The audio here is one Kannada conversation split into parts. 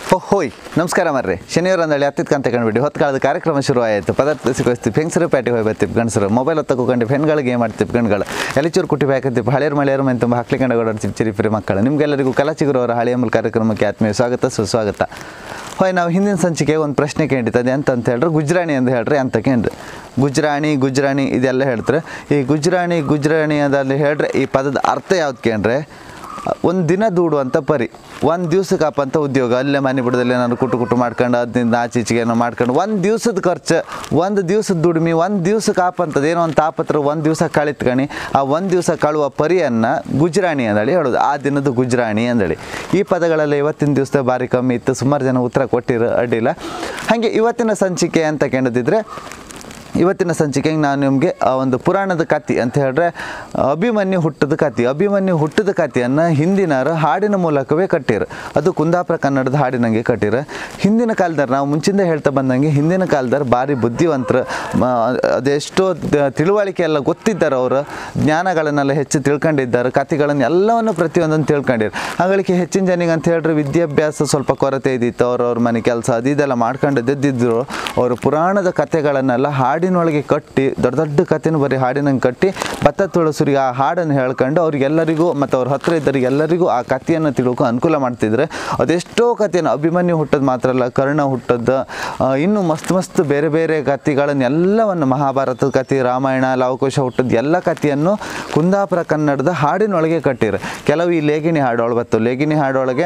ಹೋಯ್ ನಮಸ್ಕಾರ ಮರ್ರಿ ಶನಿವಾರ ಅಂದಳಿ ಹತ್ತಿದ ಕಂತ ಕಂಡುಬಿಟ್ಟು ಹೊತ್ತು ಕಾಲದ ಕಾರ್ಯಕ್ರಮ ಶುರು ಆಯಿತು ಪದಾರ್ಥ ಸಿಗೋಸ್ತಿ ಹೆಂಗಸರು ಪ್ಯಾಟಿಗೆ ಹೋಗಿ ಬರ್ತೀವಿ ಗಂಡಸರು ಮೊಬೈಲ್ ಹೊತ್ತಕೊಂಡು ಹೆಣ್ಗಳಿಗೆ ಏನು ಮಾಡ್ತೀವಿ ಗಂಡುಗಳು ಎಲಿಚೂರು ಕುಟ್ಟಿ ಹಾಕತ್ತೀವಿ ಹಳೆಯರು ಮಳೆಯರು ಮನೆ ತುಂಬ ಹಾಕ್ಲಿಕ್ಕೆ ಓಡಾಡ್ತೀವಿ ಚಿರಿ ಚಿರಿ ಫ್ರೀ ಮಕ್ಕಳು ನಿಮಗೆಲ್ಲರಿಗೂ ಕಲಾಚಿಗುರವರ ಹಳೆಯ ಮೂಲ ಕಾರ್ಯಕ್ರಮಕ್ಕೆ ಆತ್ಮೀಯ ಸ್ವಾಗತ ಸುಸ್ವಾಗತ ಹೋಯ್ ನಾವು ಹಿಂದಿನ ಸಂಚಿಕೆ ಒಂದು ಪ್ರಶ್ನೆ ಕೇಳಿತ್ತು ಅದು ಎಂತ ಅಂತ ಹೇಳ್ರೆ ಗುಜ್ರಾಣಿ ಅಂತ ಹೇಳ್ರಿ ಅಂತ ಕೇಳ್ರಿ ಗುಜ್ರಾಣಿ ಗುಜ್ರಾಣಿ ಇದೆಲ್ಲ ಹೇಳ್ತಾರೆ ಈ ಗುಜ್ರಾಣಿ ಗುಜ್ರಾಣಿ ಅದಲ್ಲಿ ಹೇಳ್ರೆ ಈ ಪದದ ಅರ್ಥ ಯಾವ್ದು ಕೇಳ್ರೆ ಒಂದು ದಿನ ದೂಡುವಂಥ ಪರಿ ಒಂದು ದಿವ್ಸಕ್ಕೆ ಅಪ್ಪಂತ ಉದ್ಯೋಗ ಅಲ್ಲೇ ಮನೆ ಬಿಡದಲ್ಲಿ ನಾನು ಕುಟು ಕುಟು ಮಾಡ್ಕೊಂಡು ಅದರಿಂದ ಆಚೆ ಈಚೆಗೆ ಏನೋ ಮಾಡ್ಕೊಂಡು ಒಂದು ದಿವ್ಸದ ಖರ್ಚು ಒಂದು ದಿವ್ಸದ ದುಡಿಮೆ ಒಂದು ದಿವ್ಸಕ್ಕೆ ಆಪಂತದ್ದು ಏನೋ ಒಂದು ತಾಪತ್ರ ಒಂದು ದಿವಸ ಕಳಿತ್ಕಣಿ ಆ ಒಂದು ದಿವಸ ಕಳುವ ಪರಿಯನ್ನು ಗುಜ್ರಾಣಿ ಅಂದೇಳಿ ಹೇಳೋದು ಆ ದಿನದ ಗುಜ್ರಾಣಿ ಅಂದೇಳಿ ಈ ಪದಗಳೆಲ್ಲ ಇವತ್ತಿನ ದಿವಸ ಭಾರಿ ಕಮ್ಮಿ ಇತ್ತು ಸುಮಾರು ಜನ ಉತ್ತರ ಕೊಟ್ಟಿರೋ ಅಡ್ಡಿಲ್ಲ ಹಾಗೆ ಇವತ್ತಿನ ಸಂಚಿಕೆ ಅಂತ ಕೇಳದಿದ್ರೆ ಇವತ್ತಿನ ಸಂಚಿಕೆಗೆ ನಾನು ನಿಮಗೆ ಆ ಒಂದು ಪುರಾಣದ ಕತೆ ಅಂತ ಹೇಳಿದ್ರೆ ಅಭಿಮನ್ಯು ಹುಟ್ಟದ ಕತೆ ಅಭಿಮನ್ಯು ಹುಟ್ಟದ ಕಥೆಯನ್ನು ಹಿಂದಿನರು ಹಾಡಿನ ಮೂಲಕವೇ ಕಟ್ಟಿರು ಅದು ಕುಂದಾಪುರ ಕನ್ನಡದ ಹಾಡಿನಂಗೆ ಕಟ್ಟಿರು ಹಿಂದಿನ ಕಾಲದಲ್ಲಿ ನಾವು ಮುಂಚಿಂದ ಹೇಳ್ತಾ ಬಂದಂಗೆ ಹಿಂದಿನ ಕಾಲದಲ್ಲಿ ಭಾರಿ ಬುದ್ಧಿವಂತರು ಮ- ಅದೆಷ್ಟೋ ದ- ತಿಳುವಳಿಕೆ ಎಲ್ಲ ಗೊತ್ತಿದ್ದಾರೆ ಅವರು ಜ್ಞಾನಗಳನ್ನೆಲ್ಲ ಹೆಚ್ಚು ತಿಳ್ಕೊಂಡಿದ್ದಾರೆ ಕಥೆಗಳನ್ನು ಎಲ್ಲವನ್ನು ಪ್ರತಿಯೊಂದನ್ನು ತಿಳ್ಕೊಂಡಿರು ಹಾಗಳಿಗೆ ಹೆಚ್ಚಿನ ಜನಿಗೆ ಅಂತ ಹೇಳಿದ್ರೆ ವಿದ್ಯಾಭ್ಯಾಸ ಸ್ವಲ್ಪ ಕೊರತೆ ಇದ್ದಿತ್ತು ಅವ್ರವ್ರ ಮನೆ ಕೆಲಸ ಅದು ಇದೆಲ್ಲ ಮಾಡ್ಕೊಂಡು ಎದ್ದಿದ್ರು ಅವರು ಪುರಾಣದ ಕಥೆಗಳನ್ನೆಲ್ಲ ಹಾಡಿನೊಳಗೆ ಕಟ್ಟಿ ದೊಡ್ಡ ದೊಡ್ಡ ಕಥೆನೂ ಬರೀ ಹಾಡಿನಂಗೆ ಕಟ್ಟಿ ಭತ್ತ ತುಳಸರಿಗೆ ಆ ಹಾಡನ್ನು ಹೇಳ್ಕೊಂಡು ಅವ್ರಿಗೆಲ್ಲರಿಗೂ ಮತ್ತು ಅವ್ರ ಹತ್ರ ಇದ್ದವ್ರಿಗೆ ಎಲ್ಲರಿಗೂ ಆ ಕಥೆಯನ್ನು ತಿಳ್ಕೊ ಅನುಕೂಲ ಮಾಡ್ತಿದ್ರೆ ಅದೆಷ್ಟೋ ಕಥೆಯನ್ನು ಅಭಿಮನ್ಯು ಹುಟ್ಟದ್ದು ಮಾತ್ರ ಅಲ್ಲ ಕರ್ಣ ಹುಟ್ಟದ್ದು ಆ, ಇನ್ನು ಮಸ್ತ್ ಮಸ್ತ್ ಬೇರೆ ಬೇರೆ ಕಥೆಗಳನ್ನು ಎಲ್ಲವನ್ನು ಮಹಾಭಾರತದ ಕಥೆ ರಾಮಾಯಣ ಲವಕುಶ ಹುಟ್ಟದ್ದು ಎಲ್ಲ ಕಥೆಯನ್ನು ಕುಂದಾಪುರ ಕನ್ನಡದ ಹಾಡಿನೊಳಗೆ ಕಟ್ಟಿರು ಕೆಲವು ಈ ಲೇಗಿಣಿ ಹಾಡೊಳಗೆ ಬತ್ತು ಲೇಗಿಣಿ ಹಾಡೊಳಗೆ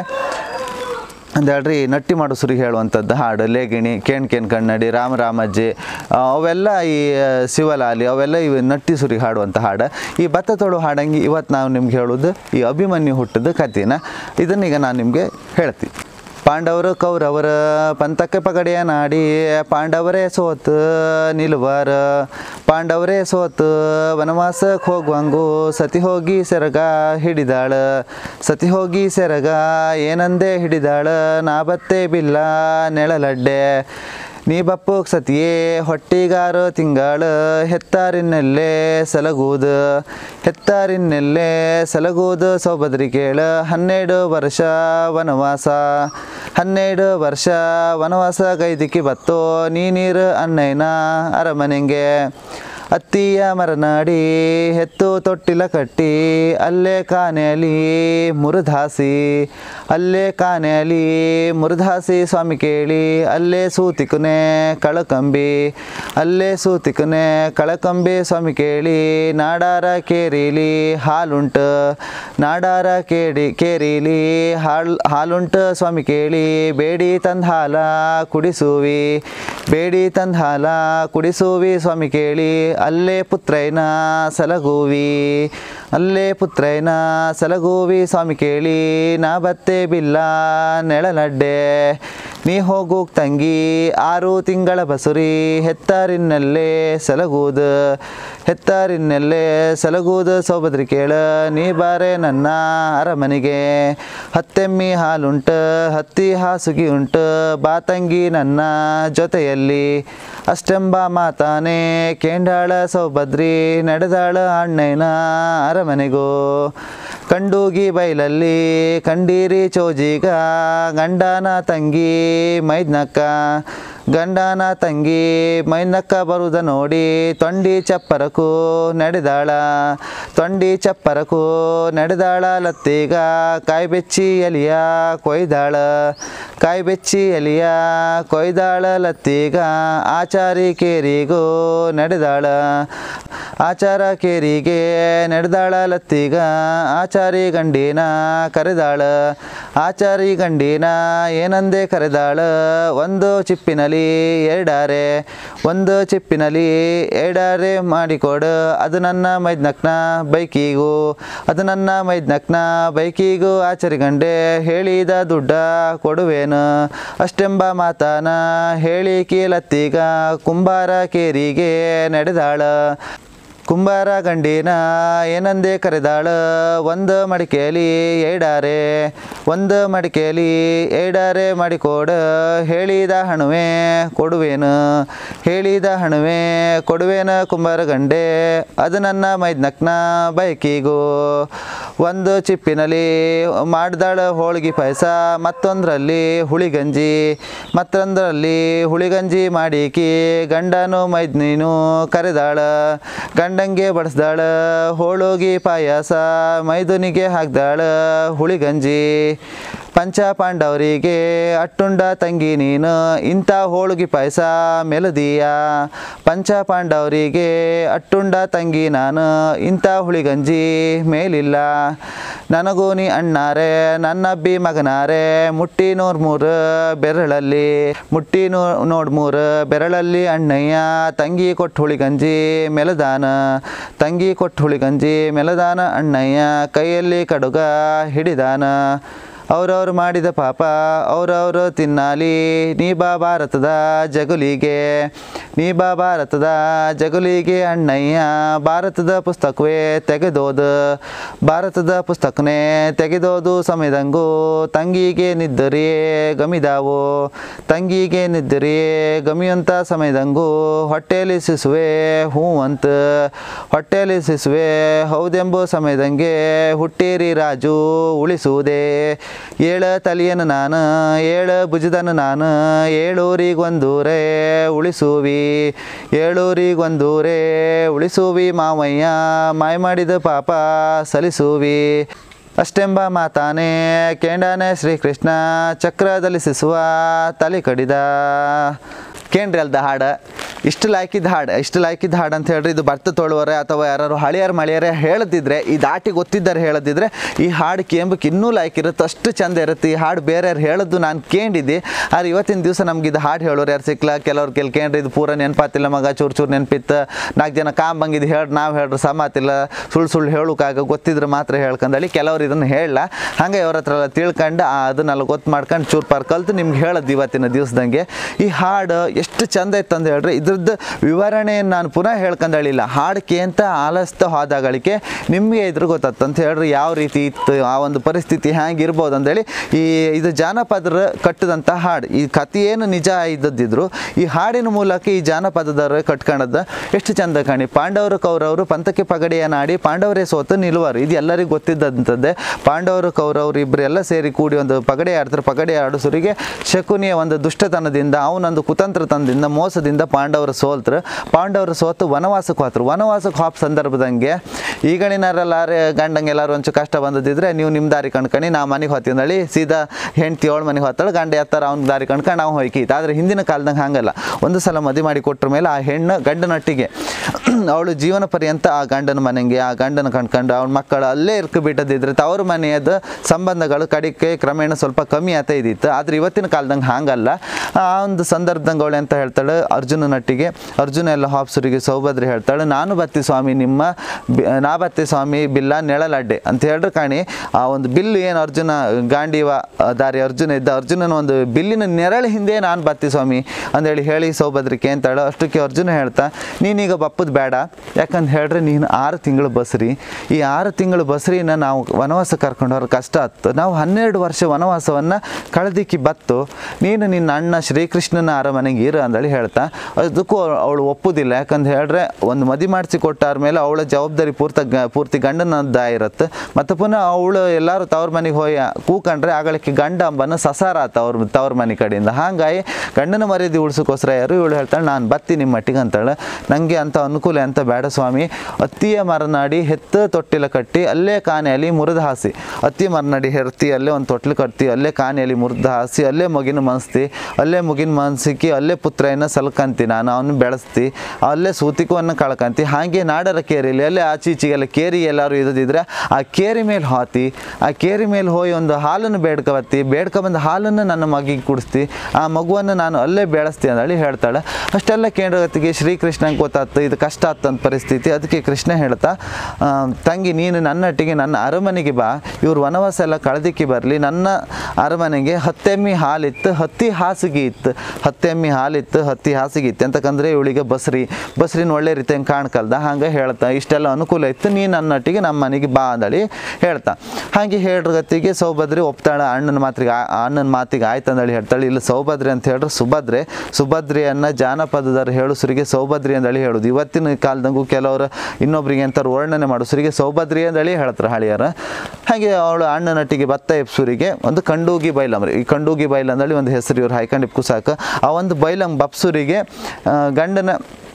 ಅಂತ ಹೇಳ್ರಿ ನಟ್ಟಿ ಮಾಡು ಸುರಿ ಹೇಳುವಂಥದ್ದು ಹಾಡು ಲೇಗಿಣಿ ಕೇಣ್ ಕೇಣ್ ಕನ್ನಡಿ ರಾಮ ರಾಮಜ್ಜಿ ಆ, ಅವೆಲ್ಲ ಈ ಆ, ಶಿವಲಾಲಿ ಅವೆಲ್ಲ ಇವು ನಟ್ಟಿ ಸುರಿ ಹಾಡುವಂಥ ಹಾಡು ಈ ಭತ್ತ ತೊಳು ಹಾಡಂಗಿ ಇವತ್ತು ನಾವು ನಿಮ್ಗೆ ಹೇಳೋದು ಈ ಅಭಿಮನ್ಯು ಹುಟ್ಟದ ಕಥೆನ ಇದನ್ನೀಗ ನಾನು ನಿಮಗೆ ಹೇಳ್ತೀನಿ ಪಾಂಡವರು ಕೌರವರ ಪಂತಕ್ಕೆ ಪಗಡೆಯ ನಾಡಿ ಪಾಂಡವರೇ ಸೋತು ನಿಲ್ವಾರ ಪಾಂಡವರೇ ಸೋತು ವನವಾಸಕ್ಕೆ ಹೋಗುವಂಗು ಸತಿ ಹೋಗಿ ಸೆರಗ ಹಿಡಿದಾಳ ಸತಿ ಹೋಗಿ ಸೆರಗ ಏನಂದೇ ಹಿಡಿದಾಳ ನಾ ಬತ್ತೆ ಬಿಲ್ಲ ನೆಳಲಡ್ಡೆ ನೀ ಬಪ್ಪುಗ್ ಸತಿಯೇ ಹೊಟ್ಟಿಗಾರು ತಿಂಗಾಳು ಹೆತ್ತಾರಿನಲ್ಲೇ ಸಲಗೂದು ಹೆತ್ತಾರಿನಲ್ಲೇ ಸಲಗೂದು ಸೌಭದ್ರಿ ಕೇಳ ಹನ್ನೆರಡು ವರ್ಷ ವನವಾಸ ಹನ್ನೆರಡು ವರ್ಷ ವನವಾಸ ಗೈದಿಕ್ಕಿ ಬತ್ತೋ ನೀ ನೀರು ಅನ್ನಯ್ಯನ ಅರಮನೆಗೆ ಅತ್ತಿಯ ಮರನಾಡಿ ಹೆತ್ತು ತೊಟ್ಟಿಲ ಕಟ್ಟಿ ಅಲ್ಲೇ ಕಾನೆಯಲ್ಲಿ ಮುರುಧಾಸಿ ಅಲ್ಲೇ ಕಾನೆಯಲ್ಲಿ ಮುರುಧಾಸಿ ಸ್ವಾಮಿ ಕೇಳಿ ಅಲ್ಲೇ ಸೂತಿಕುನೆ ಕಳಕಂಬಿ ಅಲ್ಲೇ ಸೂತಿಕುನೆ ಕಳಕಂಬಿ ಸ್ವಾಮಿ ಕೇಳಿ ನಾಡಾರ ಕೇರಿಲಿ ಹಾಲುಂಟು ನಾಡಾರ ಕೇಡಿ ಕೇರಿಲಿ ಹಾಲ್ ಹಾಲುಂಟು ಸ್ವಾಮಿ ಕೇಳಿ ಬೇಡಿ ತಂದ ಹಾಲ ಕುಡಿಸುವಿ ಬೇಡಿ ತಂದ ಹಾಲ ಕುಡಿಸುವಿ ಸ್ವಾಮಿ ಕೇಳಿ ಅಲ್ಲೇ ಪುತ್ರೈನ ಸಲಗುವಿ ಅಲ್ಲೇ ಪುತ್ರೈನ ಸಲಗುವಿ ಸ್ವಾಮಿ ಕೇಳಿ ನಾ ಬತ್ತೆ ಬಿಲ್ಲ ನೆಳಲಡ್ಡೆ ನೀ ಹೋಗು ತಂಗಿ ಆರು ತಿಂಗಳ ಬಸುರಿ ಹೆತ್ತಾರಿನಲ್ಲೇ ಸಲಗುವುದು ಹೆತ್ತಾರಿನಲ್ಲೇ ಸಲಗುವುದು ಸೌಭದ್ರಿ ಕೇಳ ನೀ ಬಾರೆ ನನ್ನ ಅರಮನೆಗೆ ಹತ್ತೆಮ್ಮಿ ಹಾಲುಂಟು ಹತ್ತಿ ಹಾಸುಗಿ ಉಂಟು ಬಾತಂಗಿ ನನ್ನ ಜೊತೆಯಲ್ಲಿ ಅಷ್ಟೆಂಬ ಮಾತಾನೆ ಕೇಂಡಾಳ ಸೌಭದ್ರಿ ನಡೆದಾಳ ಅಣ್ಣಯ್ಯನ ಅರಮನೆಗೂ ಕಂಡೂಗಿ ಬೈಲಲ್ಲಿ ಕಂಡೀರಿ ಚೋಜಿಗ ಗಂಡನ ತಂಗಿ ಮೈದ್ನಕ್ಕ ಗಂಡನ ತಂಗಿ ಮೈನಕ್ಕ ಬರುವುದ ನೋಡಿ ತೊಂಡಿ ಚಪ್ಪರಕು ನಡೆದಾಳ ತೊಂಡಿ ಚಪ್ಪರಕು ನಡೆದಾಳ ಲತ್ತೀಗ ಕಾಯಿ ಬೆಚ್ಚಿ ಎಲಿಯ ಕೊಯ್ದಾಳ ಕಾಯಿ ಬೆಚ್ಚಿ ಎಲಿಯ ಕೊಯ್ದಾಳ ಲತ್ತೀಗ ಆಚಾರಿ ಕೇರಿಗೂ ನಡೆದಾಳ ಆಚಾರ ಕೇರಿಗೆ ನಡೆದಾಳ ಲತ್ತೀಗ ಆಚಾರಿ ಗಂಡಿನ ಕರೆದಾಳ ಆಚಾರಿ ಗಂಡಿನ ಏನಂದೇ ಕರೆದಾಳ ಒಂದು ಚಿಪ್ಪಿನಲ್ಲಿ ಎರಡಾರೆ ಒಂದು ಚಿಪ್ಪಿನಲ್ಲಿ ಎರಡಾರೆ ಮಾಡಿಕೊಡು ಅದು ನನ್ನ ಮೈದ್ನಕ್ನ ಬೈಕಿಗೂ ಅದು ನನ್ನ ಮೈದ್ನಕ್ನ ಬೈಕಿಗೂ ಆಚಾರಿ ಗಂಡೆ ಹೇಳಿದ ದುಡ್ಡ ಕೊಡುವೇನು ಅಷ್ಟೆಂಬ ಮಾತನ ಹೇಳಿ ಕೀಲತ್ತೀಗ ಕುಂಬಾರ ಕೇರಿಗೆ ನಡೆದಾಳ ಕುಂಬಾರ ಗಂಡಿನ ಏನಂದೇ ಕರೆದಾಳ ಒಂದು ಮಡಿಕೆಯಲ್ಲಿ ಏಡಾರೆ ಒಂದು ಮಡಿಕೆಯಲ್ಲಿ ಏಡಾರೆ ಮಾಡಿಕೊಡ ಹೇಳಿದ ಹಣವೇ ಕೊಡುವೇನು ಹೇಳಿದ ಹಣವೇ ಕೊಡುವೇನ ಕುಂಬಾರ ಗಂಡೆ ಅದು ನನ್ನ ಮೈದ್ನಕ್ನ ಬೈಕಿಗೂ ಒಂದು ಚಿಪ್ಪಿನಲ್ಲಿ ಮಾಡ್ದಾಳ ಹೋಳಿಗೆ ಪಾಯಸ ಮತ್ತೊಂದರಲ್ಲಿ ಹುಳಿಗಂಜಿ ಮತ್ತೊಂದರಲ್ಲಿ ಹುಳಿಗಂಜಿ ಮಾಡೀಕಿ ಗಂಡನು ಮೈದ್ನೀನು ಕರೆದಾಳ ಗಂಡಂಗೆ ಬಡಿಸ್ದಾಳ ಹೋಳೋಗಿ ಪಾಯಸ ಮೈದುನಿಗೆ ಹಾಕ್ದಾಳ ಹುಳಿಗಂಜಿ ಪಂಚ ಪಾಂಡವರಿಗೆ ಅಟ್ಟುಂಡ ತಂಗಿ ನೀನು ಇಂಥ ಹೋಳಿಗೆ ಪಾಯಸ ಮೆಲುದಿಯ ಪಂಚ ಪಾಂಡವರಿಗೆ ಅಟ್ಟುಂಡ ತಂಗಿ ನಾನು ಇಂಥ ಹುಳಿಗಂಜಿ ಮೇಲಿಲ್ಲ ನನಗೂ ನೀ ಅಣ್ಣಾರೆ ನನ್ನಬ್ಬಿ ಮಗನಾರೆ ಮುಟ್ಟಿ ನೂರ್ ಮೂರು ಬೆರಳಲ್ಲಿ ಮುಟ್ಟಿ ನೋ ನೋಡ್ ಮೂರು ಬೆರಳಲ್ಲಿ ಅಣ್ಣಯ್ಯ ತಂಗಿ ಕೊಟ್ಟು ಹುಳಿಗಂಜಿ ಮೆಲದಾನ ತಂಗಿ ಕೊಟ್ಟು ಹುಳಿಗಂಜಿ ಮೆಲದಾನ ಅಣ್ಣಯ್ಯ ಕೈಯಲ್ಲಿ ಕಡುಗ ಹಿಡಿದಾನ ಅವ್ರವ್ರು ಮಾಡಿದ ಪಾಪ ಅವ್ರವ್ರು ತಿನ್ನಾಲಿ ನೀ ಬಾ ಭಾರತದ ಜಗುಲಿಗೆ ನೀ ಬಾ ಭಾರತದ ಜಗುಲಿಗೆ ಅಣ್ಣಯ್ಯ ಭಾರತದ ಪುಸ್ತಕವೇ ತೆಗೆದೋದು ಭಾರತದ ಪುಸ್ತಕನೇ ತೆಗೆದೋದು ಸಮಯದಂಗು ತಂಗಿಗೆ ನಿದ್ದರಿಯೇ ಗಮಿದಾವು ತಂಗಿಗೆ ನಿದ್ದರಿಯೇ ಗಮಿಯಂತ ಸಮಯದಂಗು ಹೊಟ್ಟೆಯಲ್ಲಿ ಸಿಸುವೆ ಹೂ ಅಂತ ಹೊಟ್ಟೆಯಲ್ಲಿ ಸಿಸುವೆ ಹೌದೆಂಬ ಸಮಯದಂಗೆ ಹುಟ್ಟೇರಿ ರಾಜು ಉಳಿಸುವುದೇ ಏಳ ತಲಿಯನು ನಾನು ಏಳ ಭುಜದನು ನಾನು ಏಳೂರಿಗೊಂದೂರೇ ಉಳಿಸುವಿ ಏಳೂರಿಗೊಂದೂರೇ ಉಳಿಸುವಿ ಮಾವಯ್ಯ ಮಾಯ ಮಾಡಿದ ಪಾಪ ಸಲಿಸುವಿ ಅಷ್ಟೆಂಬ ಮಾತಾನೆ ಕೇಂಡಾನೆ ಶ್ರೀಕೃಷ್ಣ ಚಕ್ರದಲ್ಲಿ ಸಿಸುವ ತಲೆ ಕಡಿದ ಕೇಂದ್ರಿ ಅಲ್ದ ಹಾಡು ಇಷ್ಟು ಲಾಯ್ಕಿದ್ದ ಹಾಡು ಇಷ್ಟು ಲಾಯ್ಕಿದ್ದ ಹಾಡು ಅಂತ ಹೇಳ್ರಿ ಇದು ಬರ್ತ ತೊಳುವರೆ ಅಥವಾ ಯಾರು ಹಳಿಯರ ಮಳೆಯರೇ ಹೇಳದಿದ್ರೆ ಈ ದಾಟಿ ಗೊತ್ತಿದ್ದಾರೆ ಹೇಳದಿದ್ರೆ ಈ ಹಾಡು ಕೇಂಬಕ್ಕೆ ಇನ್ನೂ ಲಾಯ್ಕ್ ಇರುತ್ತೆ ಅಷ್ಟು ಚಂದ ಇರುತ್ತೆ ಈ ಹಾಡು ಬೇರೆ ಯಾರು ಹೇಳೋದು ನಾನು ಕೇಳಿದ್ದೆ ಆದ್ರೆ ಇವತ್ತಿನ ದಿವಸ ನಮ್ಗೆ ಇದು ಹಾಡು ಹೇಳೋರು ಯಾರು ಸಿಕ್ಲ ಕೆಲವ್ರು ಕೆಲ್ ಕೇಂದ್ರಿ ಇದು ಪೂರ ನೆನಪಾತಿಲ್ಲ ಮಗ ಚೂರು ಚೂರು ನೆನಪಿತ್ತು ನಾಲ್ಕು ಜನ ಕಾಮ್ ಬಂಗಿದ್ದು ಹೇಳಿ ನಾವು ಹೇಳ್ರಿ ಸಮಾತಿಲ್ಲ ಸುಳ್ಳು ಸುಳ್ಳು ಹೇಳೋಕ್ಕಾಗ ಗೊತ್ತಿದ್ರೆ ಮಾತ್ರ ಹೇಳ್ಕಂದಳಿ ಕೆಲವ್ರು ಇದನ್ನು ಹೇಳಲ್ಲ ಹಂಗೆ ಅವ್ರ ಹತ್ರ ಎಲ್ಲ ತಿಳ್ಕೊಂಡು ಆ ಅದನ್ನೆಲ್ಲ ಗೊತ್ತು ಮಾಡ್ಕೊಂಡು ಚೂರು ಪಾರ್ ಕಲ್ತು ನಿಮ್ಗೆ ಹೇಳೋದು ಇವತ್ತಿನ ದಿವಸದಂಗೆ ಈ ಹಾಡು ಎಷ್ಟು ಚಂದ ಇತ್ತು ಅಂತ ಹೇಳ್ರಿ ಇದ್ರದ್ದು ವಿವರಣೆಯನ್ನು ನಾನು ಪುನಃ ಹೇಳ್ಕೊಂಡಳಿಲ್ಲ ಹಾಡಕ್ಕೆ ಅಂತ ಆಲಸ್ತ ಹೋದಾಗಳಿಗೆ ನಿಮಗೆ ಇದ್ರ ಗೊತ್ತಾತು ಅಂತ ಹೇಳ್ರಿ ಯಾವ ರೀತಿ ಇತ್ತು ಆ ಒಂದು ಪರಿಸ್ಥಿತಿ ಹ್ಯಾಂಗೆ ಇರ್ಬೋದು ಅಂದೇಳಿ ಈ ಇದು ಜಾನಪದರ ಕಟ್ಟಿದಂಥ ಹಾಡು ಈ ಕಥೆ ಏನು ನಿಜ ಇದ್ದದ್ದಿದ್ರು ಈ ಹಾಡಿನ ಮೂಲಕ ಈ ಜಾನಪದದವರು ಕಟ್ಕೊಂಡದ್ದು ಎಷ್ಟು ಚಂದ ಕಾಣಿ ಪಾಂಡವರು ಕೌರವರು ಪಂಥಕ್ಕೆ ಪಗಡೆಯ ನಾಡಿ ಪಾಂಡವರೇ ಸೋತು ನಿಲ್ಲುವರು ಇದು ಎಲ್ಲರಿಗೂ ಗೊತ್ತಿದ್ದಂಥದ್ದೇ ಪಾಂಡವರು ಕೌರವರು ಇಬ್ಬರು ಎಲ್ಲ ಸೇರಿ ಕೂಡಿ ಒಂದು ಪಗಡೆ ಆಡ್ತಾರೆ ಪಗಡೆ ಆಡಿಸೋರಿಗೆ ಶಕುನಿಯ ಒಂದು ದುಷ್ಟತನದಿಂದ ಅವನೊಂದು ಕುತಂತ್ರತನದಿಂದ ಮೋಸದಿಂದ ಪಾಂಡವರು ಸೋಲ್ತರು ಪಾಂಡವರು ಸೋತು ವನವಾಸಕ್ಕೆ ಹೋದ್ರು ವನವಾಸಕ್ಕೆ ಹೋಪ್ ಸಂದರ್ಭದಂಗೆ ಈಗಳಿನರೆಲ್ಲಾರು ಗಂಡಂಗೆ ಎಲ್ಲರೂ ಒಂಚು ಕಷ್ಟ ಬಂದದಿದ್ರೆ ನೀವು ನಿಮ್ಮ ದಾರಿ ಕಣ್ಕಣಿ ನಾ ಮನೆಗೆ ಹೋಗ್ತೀವಿ ಅಂದಳಿ ಸೀದಾ ಹೆಂಡ್ತಿ ಏಳು ಮನೆಗೆ ಹೋಗ್ತಾಳೆ ಗಂಡ ಎತ್ತರ ಅವ್ನ ದಾರಿ ಕಣ್ಕೊಂಡು ನಾವು ಹೋಯ್ಕೀತು ಆದರೆ ಹಿಂದಿನ ಕಾಲದಂಗೆ ಹಂಗಲ್ಲ ಒಂದು ಸಲ ಮದುವೆ ಮಾಡಿ ಕೊಟ್ರ ಮೇಲೆ ಆ ಹೆಣ್ಣು ಗಂಡನೊಟ್ಟಿಗೆ ಅವಳು ಜೀವನ ಪರ್ಯಂತ ಆ ಗಂಡನ ಮನೆಗೆ ಆ ಗಂಡನ ಕಣ್ಕೊಂಡು ಅವನ ಮಕ್ಕಳು ಅಲ್ಲೇ ಇರ್ಕ ಬಿಟ್ಟದಿದ್ರೆ ತವ್ರ ಮನೆಯದ ಸಂಬಂಧಗಳು ಕಡಿಕೆ ಕ್ರಮೇಣ ಸ್ವಲ್ಪ ಕಮ್ಮಿ ಆತ ಇದ್ದಿತ್ತು ಆದರೆ ಇವತ್ತಿನ ಕಾಲದಂಗೆ ಹಾಗಲ್ಲ ಆ ಒಂದು ಸಂದರ್ಭದಂಗೆ ಅವಳು ಅಂತ ಹೇಳ್ತಾಳೆ ಅರ್ಜುನನೊಟ್ಟಿಗೆ ಅರ್ಜುನ ಎಲ್ಲ ಹಾಪ್ಸರಿಗೆ ಸೌಭದ್ರಿ ಹೇಳ್ತಾಳೆ ನಾನು ಬತ್ತಿ ಸ್ವಾಮಿ ನಿಮ್ಮ ಬಿ- ನಾ ಬತ್ತಿ ಸ್ವಾಮಿ ಬಿಲ್ಲ ನೆಳಲಡ್ಡೆ ಅಂತ ಹೇಳ್ರೆ ಕಾಣಿ ಆ ಒಂದು ಬಿಲ್ಲು ಏನು ಅರ್ಜುನ ಗಾಂಡೀವ ಆ ದಾರಿ ಅರ್ಜುನ ಇದ್ದ ಅರ್ಜುನನ ಒಂದು ಬಿಲ್ಲಿನ ನೆರಳು ಹಿಂದೆ ನಾನು ಬತ್ತಿ ಸ್ವಾಮಿ ಅಂದೇಳಿ ಹೇಳಿ ಸೌಭದ್ರಿಕೆ ಅಂತಾಳೆ ಅಷ್ಟಕ್ಕೆ ಅರ್ಜುನ ಹೇಳ್ತಾ ನೀನೀಗ ಬಪ್ಪದು ಬೇಡ ಯಾಕಂತ ಹೇಳ್ರೆ ನೀನು ಆರು ತಿಂಗಳು ಬಸ್ರಿ ಈ ಆರು ತಿಂಗಳು ಬಸ್ರಿನ ನಾವು ವನವಾಸ ಕರ್ಕೊಂಡು ಹೋದ್ರೆ ಕಷ್ಟ ಆಯ್ತು ನಾವು ಹನ್ನೆರಡು ವರ್ಷ ವನವಾಸವನ್ನು ಕಳೆದಿಕ್ಕಿ ಬತ್ತು ನೀನು ನಿನ್ನ ಅಣ್ಣ ಶ್ರೀಕೃಷ್ಣನ ಅರಮನೆಗೆ ಇರು ಅಂದೇಳಿ ಹೇಳ್ತಾ ಅದಕ್ಕೂ ಅವಳು ಒಪ್ಪುದಿಲ್ಲ ಯಾಕಂತ ಹೇಳ್ರೆ ಒಂದು ಮದಿ ಮಾಡಿಸಿ ಕೊಟ್ಟಾರ ಮೇಲೆ ಅವಳ ಜವಾಬ್ದಾರಿ ಪೂರ್ತ ಗ- ಪೂರ್ತಿ ಗಂಡನದ್ದ ಇರುತ್ತೆ ಮತ್ತು ಪುನಃ ಅವಳು ಎಲ್ಲರೂ ತವ್ರ ಮನೆಗೆ ಹೋಗಿ ಕೂಕೊಂಡ್ರೆ ಆಗಳಕ್ಕೆ ಗಂಡ ಅಂಬನ ಸಸಾರ ಆತ ಅವ್ರ ತವ್ರ ಮನೆ ಕಡೆಯಿಂದ ಹಾಗಾಗಿ ಗಂಡನ ಮರ್ಯಾದೆ ಉಳ್ಸೋಕ್ಕೋಸ್ಕರ ಯಾರು ಇವಳು ಹೇಳ್ತಾಳೆ ನಾನು ಬತ್ತಿ ನಿಮ್ಮ ಮಟ್ಟಿಗೆ ಅಂತಾಳೆ ನನಗೆ ಅಂತ ಅನುಕೂಲ ಅಂತ ಬೇಡ ಸ್ವಾಮಿ ಅತ್ತಿಯ ಮರನಾಡಿ ಹೆತ್ತ ತೊಟ್ಟಿಲ ಕಟ್ಟಿ ಅಲ್ಲೇ ಕಾನೆಯಲ್ಲಿ ಮುರಿದು ಹಾಸಿ ಅತ್ತಿ ಮರನಾಡಿ ಹೆರ್ತಿ ಅಲ್ಲೇ ಒಂದು ತೊಟ್ಲು ಕಟ್ತಿ ಅಲ್ಲೇ ಕಾನೆಯಲ್ಲಿ ಮುರಿದು ಹಾಸಿ ಅಲ್ಲೇ ಮಗಿನ ಮನ್ಸ್ತಿ ಅಲ್ಲೇ ಮುಗಿನ ಮನ್ಸಿಕ್ಕಿ ಅಲ್ಲೇ ಪುತ್ರನ ಸಲ್ಕಂತಿ ನಾನು ಅವನು ಬೆಳೆಸ್ತಿ ಅಲ್ಲೇ ಸೂತಿಕವನ್ನು ಕಳ್ಕಂತಿ ಹಾಗೆ ನಾಡರ ಕೇರಿಲಿ ಅಲ್ಲೇ ಆಚೆ ಈಚೆಗೆಲ್ಲ ಕೇರಿ ಎಲ್ಲರೂ ಇದ್ದಿದ್ರೆ ಆ ಕೇರಿ ಮೇಲೆ ಹೋತಿ ಆ ಕೇರಿ ಮೇಲೆ ಹೋಗಿ ಒಂದು ಹಾಲನ್ನು ಬೇಡ್ಕೊಬತ್ತಿ ಬೇಡ್ಕೊಬಂದು ಹಾಲನ್ನು ನನ್ನ ಮಗಿಗೆ ಕುಡಿಸ್ತಿ ಆ ಮಗುವನ್ನು ನಾನು ಅಲ್ಲೇ ಬೆಳೆಸ್ತಿ ಅಂದೇಳಿ ಹೇಳ್ತಾಳೆ ಅಷ್ಟೆಲ್ಲ ಕೇಂದ್ರಗತಿಗೆ ಶ್ರೀಕೃಷ್ಣಂಗೆ ಗೊತ್ತಾಗ್ತು ಇದು ಕಷ್ಟ ಆತಂತ ಪರಿಸ್ಥಿತಿ ಅದಕ್ಕೆ ಕೃಷ್ಣ ಹೇಳ್ತಾ ಆ, ತಂಗಿ ನೀನು ನನ್ನೊಟ್ಟಿಗೆ ನನ್ನ ಅರಮನೆಗೆ ಬಾ ಇವ್ರು ವನವಾಸ ಎಲ್ಲ ಕಳೆದಿಕ್ಕಿ ಬರಲಿ ನನ್ನ ಅರಮನೆಗೆ ಹತ್ತೆಮ್ಮಿ ಹಾಲಿತ್ತು ಹತ್ತಿ ಹಾಸಿಗೆ ಇತ್ತು ಹತ್ತೆಮ್ಮಿ ಹಾಲಿತ್ತು ಹತ್ತಿ ಹಾಸಿಗೆ ಇತ್ತು ಅಂತ ಅಂತಕಂದ್ರೆ ಇವಳಿಗೆ ಬಸ್ರಿ ಬಸ್ರಿನ ಒಳ್ಳೆ ರೀತಿ ಕಾಣ್ಕಲ್ದ ಹಂಗೆ ಹೇಳ್ತಾ ಇಷ್ಟೆಲ್ಲ ಅನುಕೂಲ ಇತ್ತು ನೀ ನನ್ನೊಟ್ಟಿಗೆ ನಮ್ಮ ಮನೆಗೆ ಬಾ ಅಂದಳಿ ಹೇಳ್ತಾ ಹಾಗೆ ಹೇಳ್ರಗತ್ತಿಗೆ ಸೌಭದ್ರಿ ಒಪ್ತಾಳ ಅಣ್ಣನ ಮಾತಿಗೆ ಆ- ಅಣ್ಣನ ಮಾತಿಗೆ ಆಯ್ತು ಅಂದಳಿ ಹೇಳ್ತಾಳೆ ಇಲ್ಲ ಸೌಭದ್ರಿ ಅಂತ ಹೇಳ್ರೆ ಸುಭದ್ರೆ ಸುಭದ್ರಿಯನ್ನ ಜಾನಪದದವ್ರು ಹೇಳು ಸುರಿಗೆ ಸೌಭದ್ರಿ ಅಂದಳಿ ಹೇಳುದು ಇವತ್ತಿನ ಕಾಲದಂಗೂ ಕೆಲವರು ಇನ್ನೊಬ್ರಿಗೆ ಅಂತಾರೆ ವರ್ಣನೆ ಮಾಡು ಸುರಿಗೆ ಸೌಭದ್ರಿ ಅಂದಳಿ ಹೇಳ್ತಾರೆ ಹಳಿಯರ ಹಾಗೆ ಅವಳು ಅಣ್ಣನಟ್ಟಿಗೆ ಭತ್ತ ಎಪ್ಸುರಿಗೆ ಒಂದು ಕಂಡೂಗಿ ಬೈಲಂಬ್ರಿ ಈ ಕಂಡೂಗಿ ಬೈಲ್ ಅಂದಳಿ ಒಂದು ಹೆಸರು ಇವ್ರು ಹಾಯ್ಕೊಂಡು ಕುಸಾಕ ಆ ಒಂದು ಬೈಲಂ ಬಪ್ಸುರಿಗೆ ಆ, ಗಂಡನ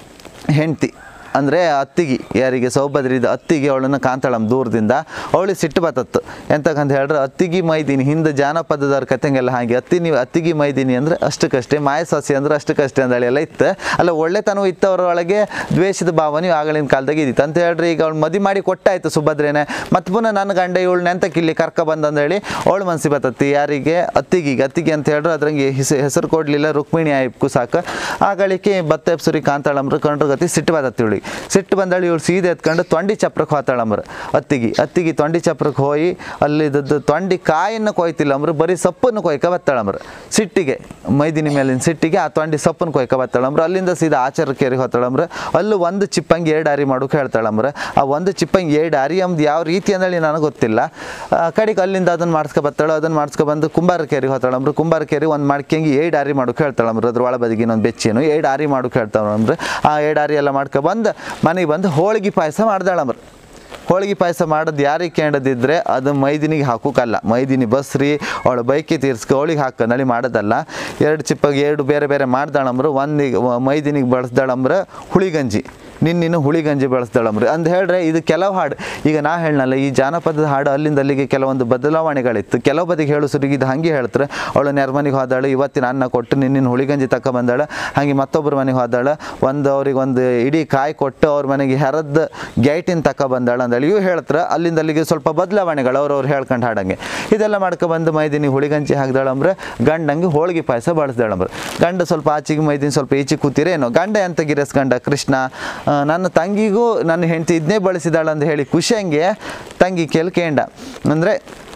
ಹೆಂಡ್ತಿ ಅಂದರೆ ಅತ್ತಿಗೆ ಯಾರಿಗೆ ಸೌಭದ್ರಿದ ಅತ್ತಿಗೆ ಅವಳನ್ನು ಕಾಂತಾಳಮ್ಮ ದೂರದಿಂದ ಅವಳಿಗೆ ಸಿಟ್ಟು ಬತ್ತತ್ತು ಎಂತಕ್ಕಂತ ಹೇಳಿದ್ರೆ ಅತ್ತಿಗೆ ಮೈದಿನಿ ಹಿಂದೆ ಜಾನಪದದವ್ರ ಕತೆಗೆಲ್ಲ ಹಾಗೆ ಅತ್ತಿ ನೀವು ಅತ್ತಿಗೆ ಮೈದಿನಿ ಅಂದರೆ ಅಷ್ಟಕ್ಕಷ್ಟೇ ಮಾಯಸಾಸಿ ಅಂದ್ರೆ ಅಷ್ಟಕ್ಕಷ್ಟೇ ಅಂದಳಿ ಎಲ್ಲ ಇತ್ತು ಅಲ್ಲ ಒಳ್ಳೆತನೂ ಇತ್ತವ್ರ ಒಳಗೆ ದ್ವೇಷದ ಭಾವನೆ ಆಗಳಿನ ಕಾಲದಾಗ ಇದ್ದಿತ್ತು ಅಂತ ಹೇಳ್ರಿ ಈಗ ಅವ್ಳು ಮದಿ ಮಾಡಿ ಕೊಟ್ಟಾಯ್ತು ಸುಭದ್ರೇನೆ ಮತ್ತೆ ಪುನಃ ನನ್ನ ಗಂಡ ಇವಳು ನೆಂತಕ್ಕಿಲ್ಲಿ ಕರ್ಕ ಬಂದಂದೇಳಿ ಅವಳು ಮನ್ಸಿ ಬತ್ತತ್ತಿ ಯಾರಿಗೆ ಅತ್ತಿಗೆ ಅತ್ತಿಗೆ ಅಂತ ಹೇಳ್ರು ಅದ್ರಂಗೆ ಹೆಸ ಹೆಸರು ಕೊಡಲಿಲ್ಲ ರುಕ್ಮಿಣಿ ಆಯ್ಕು ಸಾಕು ಆಗಳಿಕೆ ಭತ್ತ ಎಪ್ಸುರಿ ಕಾಂತಾಳಮ್ರ ಕಂಡ್ರ ಗತಿ ಸಿಟ್ಟು ಬತ್ತತ್ತಿ ಇವಳಿಗೆ ಸಿಟ್ಟು ಬಂದಳು ಇವಳು ಸೀದೆ ಎತ್ಕೊಂಡು ತೊಂಡಿ ಚಪ್ರಕ್ಕೆ ಹೋತಾಳಂಬ್ರ ಅತ್ತಿಗೆ ಅತ್ತಿಗೆ ತೊಂಡಿ ಚಪ್ರಕ್ಕೆ ಹೋಗಿ ಅಲ್ಲಿದ್ದದ್ದು ತೊಂಡಿ ಕಾಯನ್ನು ಕೊಯ್ತಿಲ್ಲ ಅಂಬ್ರ ಬರೀ ಸಪ್ಪನ್ನು ಕೊಯ್ಕ ಬತ್ತಾಳಂಬ್ರ ಸಿಟ್ಟಿಗೆ ಮೈದಿನಿ ಮೇಲಿನ ಸಿಟ್ಟಿಗೆ ಆ ತೊಂಡಿ ಸಪ್ಪನ್ನು ಕೊಯ್ಕ ಬತ್ತಾಳಂಬ್ರ ಅಲ್ಲಿಂದ ಸೀದಾ ಆಚಾರ ಕೇರಿ ಹೋತಾಳಂಬ್ರ ಅಲ್ಲೂ ಒಂದು ಚಿಪ್ಪಂಗಿ ಎರಡು ಅರಿ ಮಾಡೋಕೆ ಹೇಳ್ತಾಳಂಬ್ರ ಆ ಒಂದು ಚಿಪ್ಪಂಗಿ ಎರಡು ಅರಿ ಅಂಬ್ದು ಯಾವ ರೀತಿ ಅಂದೇಳಿ ನನಗೆ ಗೊತ್ತಿಲ್ಲ ಆ, ಕಡೆಗೆ ಅಲ್ಲಿಂದ ಅದನ್ನು ಮಾಡಿಸ್ಕೊ ಬತ್ತಾಳು ಅದನ್ನು ಮಾಡಿಸ್ಕೊ ಬಂದು ಕುಂಬಾರ ಕೇರಿ ಹೋತಾಳಂಬ್ರ ಕುಂಬಾರ ಕೇರಿ ಒಂದು ಮಾಡ್ಕೆಂಗಿ ಏಳು ಅರಿ ಮಾಡೋಕೆ ಹೇಳ್ತಾಳಂಬ್ರ ಅದ್ರ ಒಳ ಬದಿಗೆ ಇನ್ನೊಂದು ಬೆಚ್ಚೇನು ಏಳು ಅರಿ ಮಾಡೋಕೆ ಹೇಳ್ತಾಳಂಬ್ರ ಆ ಏಳು ಅರಿ ಎಲ್ಲ ಮಾಡ್ಕೊ ಬಂದು ಮನೆಗೆ ಬಂದು ಹೋಳಿಗೆ ಪಾಯಸ ಮಾಡ್ದಾಳಂಬ್ರ ಹೋಳಿಗೆ ಪಾಯಸ ಮಾಡೋದು ಯಾರಿಗೆ ಕೇಳದಿದ್ರೆ ಅದು ಮೈದಿನಿಗೆ ಹಾಕೋಕ್ಕಲ್ಲ ಮೈದಿನಿ ಬಸ್ರಿ ಅವಳು ಬೈಕಿ ತೀರ್ಸ್ಕೊ ಅವಳಿಗೆ ಹಾಕ ನಳಿ ಮಾಡೋದಲ್ಲ ಎರಡು ಚಿಪ್ಪಾಗಿ ಎರಡು ಬೇರೆ ಬೇರೆ ಮಾಡ್ದಾಳಂಬ್ರು ಒಂದಿಗೆ ಮೈದಿನಿಗೆ ಬಳಸ್ದಾಳಂಬ್ರ ಹುಳಿಗಂಜಿ ನಿನ್ನಿನ ಹುಳಿಗಂಜಿ ಬಳಸ್ದಾಳಂಬ್ರಿ ಅಂದ್ ಹೇಳ್ರೆ ಇದು ಕೆಲವು ಹಾಡು ಈಗ ನಾ ಹೇಳನಲ್ಲ ಈ ಜಾನಪದದ ಹಾಡು ಅಲ್ಲಿಂದ ಅಲ್ಲಿಗೆ ಕೆಲವೊಂದು ಬದಲಾವಣೆಗಳಿತ್ತು ಕೆಲವು ಬದಿಗೆ ಹೇಳು ಸುರುಗಿದ್ದು ಹಾಗೆ ಹೇಳ್ತಾರೆ ಅವಳು ನೆರ್ಮನಿಗೆ ಹೋದಾಳು ಇವತ್ತಿನ ಅನ್ನ ಕೊಟ್ಟು ನಿನ್ನಿನ ಹುಳಿಗಂಜಿ ತಕ್ಕ ಬಂದಾಳ ಹಾಗೆ ಮತ್ತೊಬ್ಬರ ಮನೆಗೆ ಹೋದಾಳ ಒಂದು ಅವ್ರಿಗೆ ಒಂದು ಇಡೀ ಕಾಯಿ ಕೊಟ್ಟು ಅವ್ರ ಮನೆಗೆ ಹೆರದ ಗೈಟಿನ ತಕ್ಕ ಬಂದಾಳ ಅಂದೇಳಿ ಇವು ಹೇಳ್ತಾರೆ ಅಲ್ಲಿಂದ ಅಲ್ಲಿಗೆ ಸ್ವಲ್ಪ ಬದಲಾವಣೆಗಳು ಅವ್ರವ್ರು ಹೇಳ್ಕೊಂಡು ಹಾಡಂಗೆ ಇದೆಲ್ಲ ಮಾಡ್ಕೊಬಂದು ಮೈದಿನಿ ಹುಳಿಗಂಜಿ ಹಾಕ್ದಾಳಂಬ್ರೆ ಗಂಡಂಗೆ ಹೋಳಿಗೆ ಪಾಯಸ ಬಳಸ್ದಾಳಂಬ್ರೆ ಗಂಡ ಸ್ವಲ್ಪ ಆಚೆಗೆ ಮೈದಿನ ಸ್ವಲ್ಪ ಈಚೆ ಕೂತಿರೇನೋ ಗಂಡ ಎಂತ ಗಿರಸ್ಕಂಡ ಕೃಷ್ಣ ಆ, ನನ್ನ ತಂಗಿಗೂ ನನ್ನ ಹೆಂಡತಿ ಇದನ್ನೇ ಬಳಸಿದಾಳ ಅಂತ ಹೇಳಿ ಖುಷಿಯಂಗೆ ತಂಗಿ ಕೇಳ್ಕೇಂಡ ಅಂದರೆ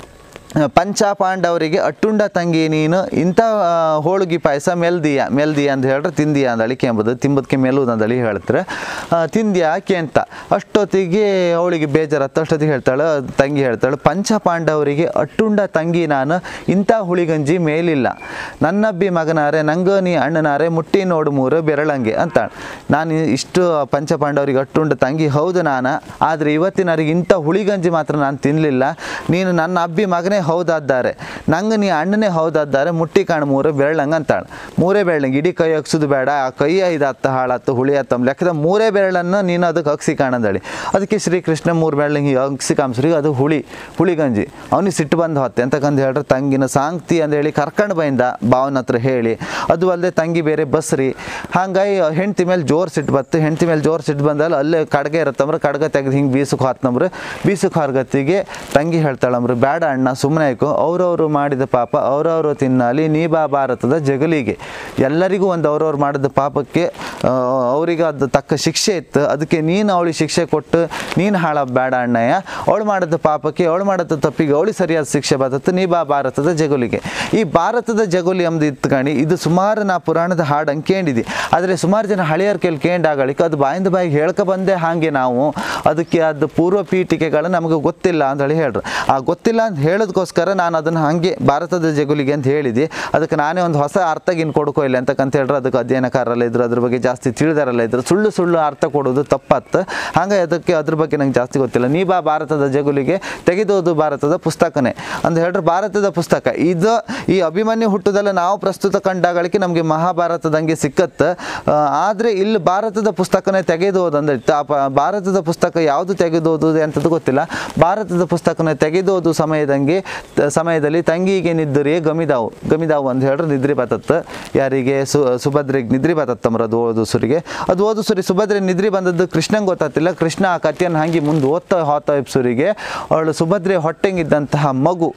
ಪಂಚ ಪಾಂಡವರಿಗೆ ಅಟ್ಟುಂಡ ತಂಗಿ ನೀನು ಇಂಥ ಆ, ಹೋಳಿಗೆ ಪಾಯಸ ಮೆಲ್ದಿಯ ಮೆಲ್ದಿಯ ಅಂತ ಹೇಳ್ರೆ ತಿಂದಿಯ ಅಂದಳಿ ಕೆಂಬುದು ತಿಂಬದಕ್ಕೆ ಮೆಲುವುದು ಅಂದಳಿ ಹೇಳ್ತಾರೆ ಆ, ತಿಂದ್ಯಾ ಕೇಂತ ಅಷ್ಟೊತ್ತಿಗೆ ಅವಳಿಗೆ ಬೇಜಾರತ್ತ ಅಷ್ಟೊತ್ತಿಗೆ ಹೇಳ್ತಾಳೆ ತಂಗಿ ಹೇಳ್ತಾಳೆ ಪಂಚ ಪಾಂಡವರಿಗೆ ಅಟ್ಟುಂಡ ತಂಗಿ ನಾನು ಇಂಥ ಹುಳಿಗಂಜಿ ಮೇಲಿಲ್ಲ ನನ್ನಬ್ಬಿ ಮಗನಾರೆ ನಂಗ ನೀ ಅಣ್ಣನಾರೆ ಮುಟ್ಟಿ ನೋಡು ಮೂರು ಬೆರಳಂಗೆ ಅಂತಾಳೆ ನಾನು ಇಷ್ಟು ಪಂಚ ಪಾಂಡವರಿಗೆ ಅಟ್ಟುಂಡ ತಂಗಿ ಹೌದು ನಾನು ಆದರೆ ಇವತ್ತಿನವರಿಗೆ ಇಂಥ ಹುಳಿಗಂಜಿ ಮಾತ್ರ ನಾನು ತಿನ್ನಲಿಲ್ಲ ನೀನು ನನ್ನ ಅಬ್ಬಿ ಮಗನೇ ಹೌದಾದ್ದಾರೆ ನಂಗೆ ನೀ ಅಣ್ಣನೇ ಹೌದಾದ್ದಾರೆ ಮುಟ್ಟಿ ಕಾಣು ಮೂರು ಬೆರಳಂಗೆ ಅಂತಾಳೆ ಮೂರೇ ಬೆರಳಂಗೆ ಇಡೀ ಕೈ ಹಗ್ಸೋದು ಬೇಡ ಆ ಕೈ ಐದತ್ತ ಹಾಳತ್ತು ಹುಳಿ ಹತ್ತಮ್ ಲೆಕ್ಕದ ಮೂರೇ ಬೆರಳನ್ನು ನೀನು ಅದಕ್ಕೆ ಹಗ್ಸಿ ಕಾಣಂದಳಿ ಅದಕ್ಕೆ ಶ್ರೀಕೃಷ್ಣ ಮೂರು ಬೆರಳಂಗೆ ಹಗ್ಸಿ ಕಾಮ್ಸ್ರಿ ಅದು ಹುಳಿ ಹುಳಿಗಂಜಿ ಅವನಿಗೆ ಸಿಟ್ಟು ಬಂದು ಹೊತ್ತೆ ಅಂತಕ್ಕಂತ ಹೇಳ್ರೆ ತಂಗಿನ ಸಾಂಗ್ತಿ ಅಂತ ಹೇಳಿ ಕರ್ಕೊಂಡು ಬೈಂದ ಭಾವನ ಹತ್ರ ಹೇಳಿ ಅದು ಅಲ್ಲದೆ ತಂಗಿ ಬೇರೆ ಬಸ್ರಿ ಹಂಗಾಗಿ ಹೆಂಡ್ತಿ ಮೇಲೆ ಜೋರು ಸಿಟ್ಟು ಬತ್ತು ಹೆಂಡ್ತಿ ಮೇಲೆ ಜೋರು ಸಿಟ್ಟು ಬಂದಲ್ಲಿ ಅಲ್ಲೇ ಕಡ್ಗೆ ಇರುತ್ತಂಬ್ರೆ ಕಡ್ಗ ತೆಗೆದು ಹಿಂಗೆ ಬೀಸಕ್ಕೆ ಹಾತ್ನಂಬ್ರೆ ಬೀಸಕ್ಕೆ ಹೊರಗತ್ತಿಗೆ ತಂಗಿ ಹೇಳ್ತಾಳಂಬ್ರೆ ಬೇಡ ಅಣ್ಣ ಸುಮ್ಮನೆ ಆಯ್ಕು ಅವ್ರವ್ರು ಮಾಡಿದ ಪಾಪ ಅವ್ರವ್ರು ತಿನ್ನಲಿ ನೀ ಬಾ ಭಾರತದ ಜಗಲಿಗೆ ಎಲ್ಲರಿಗೂ ಒಂದು ಅವ್ರವ್ರು ಮಾಡಿದ ಪಾಪಕ್ಕೆ ಆ, ಅವರಿಗೆ ಅದು ತಕ್ಕ ಶಿಕ್ಷೆ ಇತ್ತು ಅದಕ್ಕೆ ನೀನು ಅವಳಿಗೆ ಶಿಕ್ಷೆ ಕೊಟ್ಟು ನೀನು ಹಾಳ ಬೇಡ ಅಣ್ಣಯ್ಯ ಅವಳು ಮಾಡಿದ ಪಾಪಕ್ಕೆ ಅವಳು ಮಾಡಿದ ತಪ್ಪಿಗೆ ಅವಳಿಗೆ ಸರಿಯಾದ ಶಿಕ್ಷೆ ಬರ್ತತ್ತು ನೀ ಬಾ ಭಾರತದ ಜಗುಲಿಗೆ ಈ ಭಾರತದ ಜಗುಲಿ ಎಂಬುದು ಇತ್ಕಣಿ ಇದು ಸುಮಾರು ನಾ ಪುರಾಣದ ಹಾಡು ಹಂಗೆ ಕೇಳಿದ್ವಿ ಆದರೆ ಸುಮಾರು ಜನ ಹಳೆಯರ್ ಕೇಳಿ ಕೇಂಡಾಗಳಿಕೆ ಅದು ಬಾಯಿಂದ ಬಾಯಿಗೆ ಹೇಳ್ಕ ಬಂದೆ ಹಾಗೆ ನಾವು ಅದಕ್ಕೆ ಅದು ಪೂರ್ವ ಪೀಠಿಕೆಗಳು ನಮಗೆ ಗೊತ್ತಿಲ್ಲ ಅಂತ ಹೇಳಿ ಹೇಳ್ರು ಆ ಗೊತ್ತಿಲ್ಲ ಅಂತ ಹೇಳೋದಕ್ಕೋಸ್ಕರ ನಾನು ಅದನ್ನು ಹಾಗೆ ಭಾರತದ ಜಗುಲಿಗೆ ಅಂತ ಹೇಳಿದೆ ಅದಕ್ಕೆ ನಾನೇ ಒಂದು ಹೊಸ ಅರ್ಥ ಇನ್ನು ಕೊಡ್ಕೋ ಇಲ್ಲ ಅಂತಕ್ಕಂತ ಹೇಳ್ರೆ ಅದಕ್ಕೆ ಅಧ್ಯಯನಕಾರಲ್ಲ ಇದ್ರು ಅದ್ರ ಬಗ್ಗೆ ಜಾಸ್ತಿ ತಿಳಿದಾರಲ್ಲ ಇದ್ರು ಸುಳ್ಳು ಸುಳ್ಳು ಅರ್ಥ ಕೊಡೋದು ತಪ್ಪತ್ತು ಹಾಗಾಗಿ ಅದಕ್ಕೆ ಅದ್ರ ಬಗ್ಗೆ ನಂಗೆ ಜಾಸ್ತಿ ಗೊತ್ತಿಲ್ಲ ನೀ ಬಾ ಭಾರತದ ಜಗುಲಿಗೆ ತೆಗೆದೋದು ಭಾರತದ ಪುಸ್ತಕನೇ ಅಂತ ಹೇಳಿದ್ರೆ ಭಾರತದ ಪುಸ್ತಕ ಇದು ಈ ಅಭಿಮನ್ಯು ಹುಟ್ಟುದಲ್ಲ ನಾವು ಪ್ರಸ್ತುತ ಕಂಡಾಗಳಿಕೆ ನಮಗೆ ಮಹಾಭಾರತದಂಗೆ ಸಿಕ್ಕತ್ತೆ ಆದರೆ ಇಲ್ಲಿ ಭಾರತದ ಪುಸ್ತಕನೇ ತೆಗೆದೋದು ಅಂದ್ರೆ ತ- ಪ- ಭಾರತದ ಪುಸ್ತಕ ಯಾವುದು ತೆಗೆದೋದು ಅಂತದ್ದು ಗೊತ್ತಿಲ್ಲ ಭಾರತದ ಪುಸ್ತಕನ ತೆಗೆದೋದು ಸಮಯದಂಗೆ ತ- ಸಮಯದಲ್ಲಿ ತಂಗಿಗೆ ನಿದ್ದುರಿಯೇ ಗಮಿದಾವು ಗಮಿದಾವು ಅಂತ ಹೇಳಿದ್ರೆ ನಿದ್ರಿ ಬತ್ತತ್ತು ಯಾರಿಗೆ ಸು ಸುಭದ್ರಿಗೆ ನಿದ್ರಿ ಬತ್ತತ್ತಮ್ರ ಅದು ಓದು ಸುರಿಗೆ ಅದು ಓದು ಸುರಿ ಸುಭದ್ರೆ ನಿದ್ರಿ ಬಂದದ್ದು ಕೃಷ್ಣಂಗೆ ಗೊತ್ತಾಗ್ತಿಲ್ಲ ಕೃಷ್ಣ ಆ ಕಥೆಯನ್ನು ಹಾಗೆ ಮುಂದೆ ಓದ್ತಾ ಹೋತ ಸುರಿಗೆ ಅವಳು ಸುಭದ್ರೆ ಹೊಟ್ಟೆಂಗಿದ್ದಂತಹ ಮಗು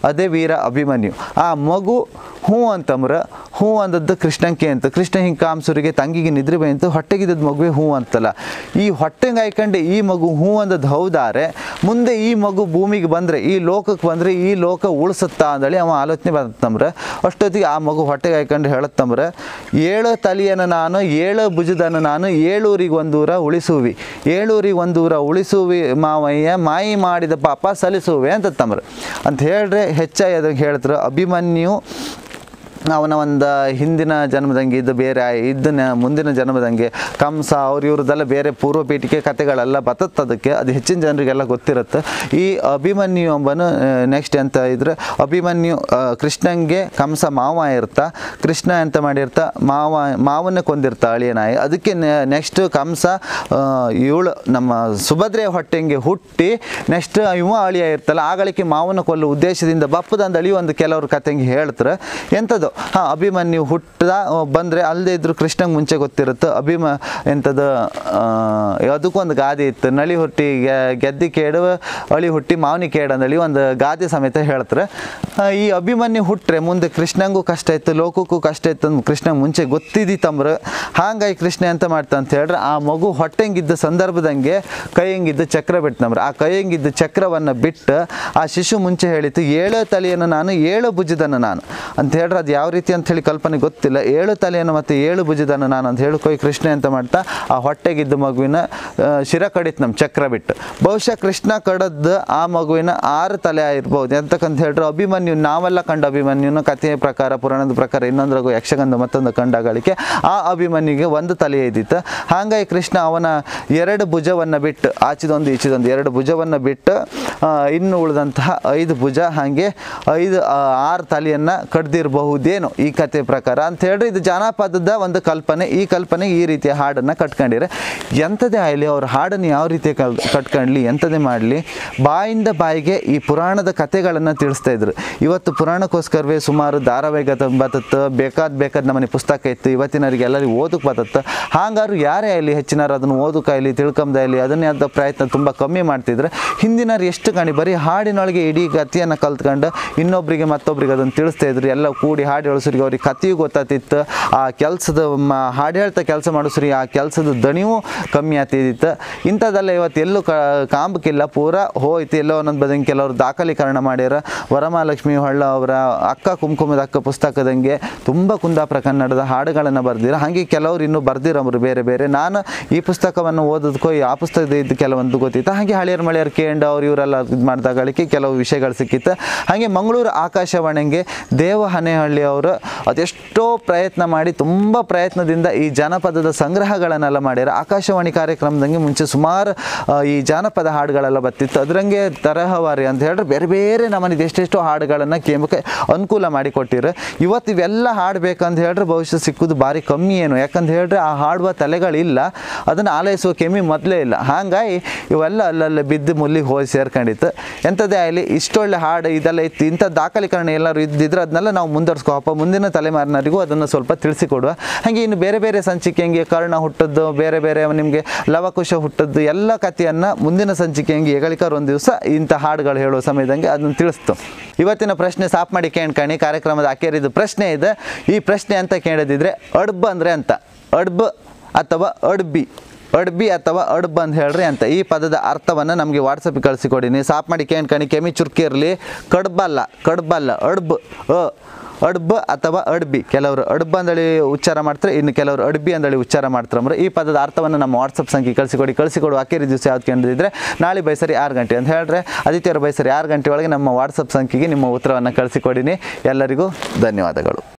ಅದೇ ವೀರ ಅಭಿಮನ್ಯು ಆ ಮಗು ಹ್ಞೂ ಅಂತಂದ್ರೆ ಹ್ಞೂ ಅಂದದ್ದು ಕೃಷ್ಣಂಕೆ ಅಂತ ಕೃಷ್ಣ ಹಿಂಗೆ ಕಾಮ್ಸೂರಿಗೆ ತಂಗಿಗೆ ನಿದ್ರೆ ಬಂತು ಹೊಟ್ಟೆಗಿದ್ದದ್ದು ಮಗುವೆ ಹ್ಞೂ ಅಂತಲ್ಲ ಈ ಹೊಟ್ಟೆಗೆ ಹಾಯ್ಕೊಂಡು ಈ ಮಗು ಹ್ಞೂ ಅಂದದ್ದು ಹೌದಾರೆ ಮುಂದೆ ಈ ಮಗು ಭೂಮಿಗೆ ಬಂದರೆ ಈ ಲೋಕಕ್ಕೆ ಬಂದರೆ ಈ ಲೋಕ ಉಳಿಸುತ್ತಾ ಅಂದೇಳಿ ಅವ ಆಲೋಚನೆ ಬಂತಂದ್ರೆ ಅಷ್ಟೊತ್ತಿಗೆ ಆ ಮಗು ಹೊಟ್ಟೆಗೆ ಹಾಯ್ಕೊಂಡು ಹೇಳತ್ತಂದ್ರೆ ಏಳು ತಲಿಯನ್ನು ನಾನು ಏಳು ಭುಜದನ್ನು ನಾನು ಏಳೂರಿಗೆ ಒಂದೂರ ಉಳಿಸುವಿ ಏಳೂರಿಗೆ ಒಂದೂರ ಉಳಿಸುವಿ ಮಾವಯ್ಯ ಮಾಯಿ ಮಾಡಿದ ಪಾಪ ಸಲ್ಲಿಸುವೆ ಅಂತ ತಮ್ರ ಅಂತ ಹೇಳ್ರೆ ಹೆಚ್ಚಾಗಿ ಅದಕ್ಕೆ ಹೇಳ್ತಾರೆ ಅಭಿಮನ್ಯು ಅವನ ಒಂದು ಹಿಂದಿನ ಜನ್ಮದಂಗೆ ಇದು ಬೇರೆ ಇದನ್ನ ಮುಂದಿನ ಜನ್ಮದಂಗೆ ಕಂಸ ಅವ್ರು ಇವ್ರದ್ದೆಲ್ಲ ಬೇರೆ ಪೂರ್ವ ಪೀಠಿಕೆ ಕಥೆಗಳೆಲ್ಲ ಬತ್ತದಕ್ಕೆ ಅದು ಹೆಚ್ಚಿನ ಜನರಿಗೆಲ್ಲ ಗೊತ್ತಿರುತ್ತೆ ಈ ಅಭಿಮನ್ಯು ಎಂಬನು ನೆಕ್ಸ್ಟ್ ಎಂತ ಇದ್ರೆ ಅಭಿಮನ್ಯು ಆ, ಕೃಷ್ಣಂಗೆ ಕಂಸ ಮಾವ ಇರ್ತಾ ಕೃಷ್ಣ ಎಂತ ಮಾಡಿರ್ತ ಮಾವ ಮಾವನ್ನ ಕೊಂದಿರ್ತಾ ಅಳಿಯನಾಯಿ ಅದಕ್ಕೆ ನೆಕ್ಸ್ಟ್ ಕಂಸ ಆ, ಇವಳು ನಮ್ಮ ಸುಭದ್ರೆ ಹೊಟ್ಟೆಂಗೆ ಹುಟ್ಟಿ ನೆಕ್ಸ್ಟ್ ಇವ ಅಳಿಯ ಇರ್ತಲ್ಲ ಆಗಳಿಕೆ ಮಾವನ ಕೊಲ್ಲೋ ಉದ್ದೇಶದಿಂದ ಬಪ್ಪದಂದ ಅಳಿ ಒಂದು ಕೆಲವ್ರ ಕತೆಂಗೆ ಹೇಳ್ತಾರೆ ಎಂಥದ್ದು ಹಾಂ ಅಭಿಮನ್ಯು ಹುಟ್ಟದ ಬಂದರೆ ಅಲ್ಲದೆ ಇದ್ರು ಕೃಷ್ಣಂಗೆ ಮುಂಚೆ ಗೊತ್ತಿರುತ್ತೆ ಅಭಿಮ ಎಂಥದ್ದು ಆ, ಅದಕ್ಕೊಂದು ಗಾದೆ ಇತ್ತು ನಳಿ ಹುಟ್ಟಿ ಗೆ- ಗೆದ್ದಿ ಕೇಡುವ ಅಳಿ ಹುಟ್ಟಿ ಮಾವನಿ ಕೇಡು ಅಂದಳಿ ಒಂದು ಗಾದೆ ಸಮೇತ ಹೇಳ್ತಾರೆ ಆ, ಈ ಅಭಿಮನ್ಯು ಹುಟ್ರೆ ಮುಂದೆ ಕೃಷ್ಣಂಗೂ ಕಷ್ಟ ಇತ್ತು ಲೋಕಕ್ಕೂ ಕಷ್ಟ ಇತ್ತು ಅಂತ ಕೃಷ್ಣಂಗೆ ಮುಂಚೆ ಗೊತ್ತಿದ್ದಿತ್ತಂಬ್ರ ಹಾಗಾಗಿ ಕೃಷ್ಣ ಎಂತ ಮಾಡ್ತಾ ಅಂತ ಹೇಳಿದ್ರೆ ಆ ಮಗು ಹೊಟ್ಟೆಂಗಿದ್ದ ಸಂದರ್ಭದಂಗೆ ಕೈಯಂಗಿದ್ದ ಚಕ್ರ ಬಿಟ್ಟನಂಬ್ರ ಆ ಕೈಯಂಗಿದ್ದ ಚಕ್ರವನ್ನು ಬಿಟ್ಟು ಆ ಶಿಶು ಮುಂಚೆ ಹೇಳಿತ್ತು ಏಳು ತಲೆಯನ್ನು ನಾನು ಏಳು ಭುಜದನ್ನು ನಾನು ಅಂತ ಹೇಳಿದ್ರೆ ಅದು ಯಾವ ರೀತಿ ಅಂತ ಹೇಳಿ ಕಲ್ಪನೆ ಗೊತ್ತಿಲ್ಲ ಏಳು ತಲೆಯನ್ನು ಮತ್ತು ಏಳು ಭುಜದನ್ನು ನಾನು ಅಂತ ಹೇಳಿ ಕೊಯ್ ಕೃಷ್ಣ ಅಂತ ಮಾಡ್ತಾ ಆ ಹೊಟ್ಟೆಗಿದ್ದ ಮಗುವಿನ ಆ, ಶಿರ ಕಡಿತು ನಮ್ಮ ಚಕ್ರ ಬಿಟ್ಟು ಬಹುಶಃ ಕೃಷ್ಣ ಕಡದ್ದು ಆ ಮಗುವಿನ ಆರು ತಲೆ ಆಗಿರ್ಬೋದು ಎಂತಕ್ಕಂತ ಹೇಳಿದ್ರೆ ಅಭಿಮನ್ಯು ನಾವೆಲ್ಲ ಕಂಡ ಅಭಿಮನ್ಯುನ ಕಥೆಯ ಪ್ರಕಾರ ಪುರಾಣದ ಪ್ರಕಾರ ಇನ್ನೊಂದ್ರಾಗು ಯಕ್ಷಗಂಧ ಮತ್ತೊಂದು ಕಂಡಗಳಿಗೆ ಆ ಅಭಿಮನ್ಯುಗೆ ಒಂದು ತಲೆ ಇದ್ದಿತ್ತು ಹಾಗಾಗಿ ಕೃಷ್ಣ ಅವನ ಎರಡು ಭುಜವನ್ನು ಬಿಟ್ಟು ಆಚಿದೊಂದು ಈಚಿದೊಂದು ಎರಡು ಭುಜವನ್ನು ಬಿಟ್ಟು ಆ, ಇನ್ನು ಉಳಿದಂತಹ ಐದು ಭುಜ ಹಾಗೆ ಐದು ಆ, ಆರು ತಲೆಯನ್ನು ಕಡ್ದಿರಬಹುದೇನೋ ಈ ಕಥೆ ಪ್ರಕಾರ ಅಂತ ಹೇಳಿದ್ರೆ ಇದು ಜಾನಪದದ ಒಂದು ಕಲ್ಪನೆ ಈ ಕಲ್ಪನೆ ಈ ರೀತಿಯ ಹಾಡನ್ನು ಕಟ್ಕೊಂಡಿರೆ ಎಂಥದೇ ಆಗಲಿ ಅವ್ರ ಹಾಡನ್ನು ಯಾವ ರೀತಿ ಕಲ್ ಕಟ್ಕೊಂಡ್ಲಿ ಎಂಥದೇ ಮಾಡಲಿ ಬಾಯಿಂದ ಬಾಯಿಗೆ ಈ ಪುರಾಣದ ಕಥೆಗಳನ್ನು ತಿಳಿಸ್ತಾ ಇದ್ರು ಇವತ್ತು ಪುರಾಣಕ್ಕೋಸ್ಕರವೇ ಸುಮಾರು ಧಾರಾವಾಹಿಕ ಬತ್ತತ್ತು ಬೇಕಾದ ಬೇಕಾದ ನಮ್ಮನೆ ಪುಸ್ತಕ ಇತ್ತು ಇವತ್ತಿನವರಿಗೆ ಎಲ್ಲರಿಗೂ ಓದಕ್ಕೆ ಬತ್ತತ್ತು ಹಾಗಾದ್ರು ಯಾರೇ ಆಗಲಿ ಹೆಚ್ಚಿನಾರು ಅದನ್ನು ಓದಕ್ಕಾಗಲಿ ತಿಳ್ಕೊಂಬದಾಗಲಿ ಅದನ್ನೇ ಆದ ಪ್ರಯತ್ನ ತುಂಬ ಕಮ್ಮಿ ಮಾಡ್ತಿದ್ರೆ ಹಿಂದಿನವ್ರು ಎಷ್ಟು ಕಾಣಿ ಬರೀ ಹಾಡಿನೊಳಗೆ ಇಡೀ ಕಥೆಯನ್ನು ಕಲ್ತ್ಕೊಂಡು ಇನ್ನೊಬ್ಬರಿಗೆ ಮತ್ತೊಬ್ಬರಿಗೆ ಅದನ್ನು ತಿಳಿಸ್ತಾ ಇದ್ರು ಎಲ್ಲ ಕೂಡಿ ಹಾಡು ಹೇಳಿಸ್ರಿಗೆ ಅವ್ರಿಗೆ ಕಥೆಯೂ ಗೊತ್ತಾತಿತ್ತು ಆ ಕೆಲಸದ ಮ ಹಾಡು ಹೇಳ್ತಾ ಕೆಲಸ ಮಾಡಿಸ್ರಿ ಆ ಕೆಲಸದ ದಣಿವು ಕಮ್ಮಿ ಆಗ್ತಿದ್ದಿತ್ತು ಇಂಥದ್ದೆಲ್ಲ ಇವತ್ತು ಎಲ್ಲೂ ಕ ಕಾಂಬಕ್ಕಿಲ್ಲ ಪೂರ ಹೋಯ್ತು ಎಲ್ಲೋ ಒಂದೊಂದು ಬದಂಗೆ ಕೆಲವರು ದಾಖಲೀಕರಣ ಮಾಡ್ಯಾರ ವರಮಹಾಲಕ್ಷ್ಮಿ ಹೊಳ್ಳ ಅವರ ಅಕ್ಕ ಕುಂಕುಮದ ಅಕ್ಕ ಪುಸ್ತಕದಂಗೆ ತುಂಬ ಕುಂದಾಪುರ ಕನ್ನಡದ ಹಾಡುಗಳನ್ನು ಬರ್ದಿರ ಹಾಗೆ ಕೆಲವರು ಇನ್ನೂ ಬರ್ದಿರೋರು ಬೇರೆ ಬೇರೆ ನಾನು ಈ ಪುಸ್ತಕವನ್ನು ಓದೋದಕ್ಕೋ ಆ ಪುಸ್ತಕದ ಇದ್ದು ಕೆಲವೊಂದು ಗೊತ್ತಿತ್ತು ಹಾಗೆ ಹಳಿಯರ್ ಮಳೆಯರ್ ಕೇಂಡ್ ಅವ್ರು ಇವರೆಲ್ಲ ಇದು ಮಾಡಿದಾಗಳಿಕೆ ಕೆಲವು ವಿಷಯಗಳು ಸಿಕ್ಕಿತ್ತು ಹಾಗೆ ಮಂಗಳೂರು ಆಕಾಶವಾಣಿಗೆ ದೇವ ಹನೇಹಳ್ಳಿ ಅವರು ಅದೆಷ್ಟೋ ಪ್ರಯತ್ನ ಮಾಡಿ ತುಂಬ ಪ್ರಯತ್ನದಿಂದ ಈ ಜಾನಪದದ ಸಂಗ್ರಹಗಳನ್ನೆಲ್ಲ ಮಾಡ್ಯಾರ ಆಕಾಶವಾಣಿ ಕಾರ್ಯಕ್ರಮದಂಗೆ ಮುಂಚೆ ಸುಮಾರು ಆ, ಈ ಜಾನಪದ ಹಾಡುಗಳೆಲ್ಲ ಬರ್ತಿತ್ತು ಅದರಂಗೆ ತರಹವಾರಿ ಅಂತ ಹೇಳಿದ್ರೆ ಬೇರೆ ಬೇರೆ ನಮ್ಮನೆ ಎಷ್ಟೆಷ್ಟೋ ಹಾಡುಗಳನ್ನು ಕೇಂಬಕ್ಕೆ ಅನುಕೂಲ ಮಾಡಿ ಕೊಟ್ಟಿರು ಇವತ್ತು ಇವೆಲ್ಲ ಹಾಡ್ಬೇಕಂತ ಹೇಳಿದ್ರೆ ಭವಿಷ್ಯ ಸಿಕ್ಕುದು ಭಾರಿ ಕಮ್ಮಿ ಏನು ಯಾಕಂತ ಹೇಳಿದ್ರೆ ಆ ಹಾಡುವ ತಲೆಗಳಿಲ್ಲ ಅದನ್ನು ಆಲೈಸುವ ಕೆಮ್ಮಿ ಮೊದಲೇ ಇಲ್ಲ ಹಾಗಾಗಿ ಇವೆಲ್ಲ ಅಲ್ಲಲ್ಲೇ ಬಿದ್ದು ಮುಲ್ಲಿಗೆ ಹೋಗಿ ಸೇರ್ಕೊಂಡಿತ್ತು ಎಂಥದ್ದೇ ಆಗಲಿ ಇಷ್ಟೊಳ್ಳೆ ಹಾಡು ಇದೆಲ್ಲ ಇತ್ತು ಇಂಥ ದಾಖಲೀಕರಣ ಎಲ್ಲರೂ ಇದ್ದಿದ್ರೆ ಅದನ್ನೆಲ್ಲ ನಾವು ಮುಂದುವರ್ಸ್ಕೋಪ್ಪ ಮುಂದಿನ ತಲೆಮಾರಿನವರಿಗೂ ಅದನ್ನು ಸ್ವಲ್ಪ ತಿಳಿಸಿಕೊಡುವ ಹಾಗೆ ಇನ್ನು ಬೇರೆ ಬೇರೆ ಸಂಚಿಕೆ ಹಂಗೆ ಕರ್ಣ ಹುಟ್ಟದ್ದು ಬೇರೆ ಬೇರೆ ನಿಮಗೆ ಲವಕುಶ ಹುಟ್ಟದ್ದು ಎಲ್ಲ ಕಥೆಯನ್ನು ಮುಂದಿನ ಸಂಚಿಕೆ ಹಂಗೆ ಹೆಗಳಿಕರ್ ಒಂದು ದಿವಸ ಇಂಥ ಹಾಡುಗಳು ಹೇಳುವ ಸಮಯದಂಗೆ ಅದನ್ನು ತಿಳಿಸ್ತು ಇವತ್ತಿನ ಪ್ರಶ್ನೆ ಸಾಫ್ ಮಾಡಿ ಕೇಳ್ಕಣಿ ಕಾರ್ಯಕ್ರಮದ ಅಕೇರಿದ ಪ್ರಶ್ನೆ ಇದೆ ಈ ಪ್ರಶ್ನೆ ಅಂತ ಕೇಳದಿದ್ರೆ ಅಡ್ಬ್ ಅಂದರೆ ಅಂತ ಅಡ್ಬ್ ಅಥವಾ ಅಡ್ಬಿ ಅಡ್ಬಿ ಅಥವಾ ಅಡ್ಬ್ ಅಂತ ಹೇಳ್ರಿ ಅಂತ ಈ ಪದದ ಅರ್ಥವನ್ನು ನಮಗೆ ವಾಟ್ಸಪ್ಗೆ ಕಳಿಸಿಕೊಡಿ ನೀವು ಸಾಫ್ ಮಾಡಿ ಕೇಳ್ಕಣಿ ಕೆಮಿ ಚುರ್ಕಿ ಇರಲಿ ಕಡ್ಬಲ್ಲ ಕಡ್ಬಲ್ಲ ಅಡ್ಬ್ ಅ ಅಡ್ಬ್ ಅಥವಾ ಅಡ್ಬಿ ಕೆಲವರು ಅಡ್ಬ್ ಅಂದಳಿ ಉಚ್ಚಾರ ಮಾಡ್ತಾರೆ ಇನ್ನು ಕೆಲವರು ಅಡ್ಬಿ ಅಂದಳಿ ಉಚ್ಚಾರ ಮಾಡ್ತಾರೆ ಅಂದ್ರೆ ಈ ಪದದ ಅರ್ಥವನ್ನು ನಮ್ಮ ವಾಟ್ಸಪ್ ಸಂಖ್ಯೆ ಕಳಿಸಿಕೊಡಿ ಕಳಿಸಿಕೊಡು ಅಕ್ಕೇರಿ ದಿವಸ ಯಾವ್ದು ಕೇಳಿದ್ರೆ ನಾಳೆ ಬೈಸರಿ ಆರು ಗಂಟೆ ಅಂತ ಹೇಳಿದ್ರೆ ಆದಿತ್ಯವಾರ ಬೈಸರಿ ಆರು ಗಂಟೆ ಒಳಗೆ ನಮ್ಮ ವಾಟ್ಸಪ್ ಸಂಖ್ಯೆಗೆ ನಿಮ್ಮ ಉತ್ತರವನ್ನು ಕಳಿಸಿಕೊಡಿನಿ ಎಲ್ಲರಿಗೂ ಧನ್ಯವಾದಗಳು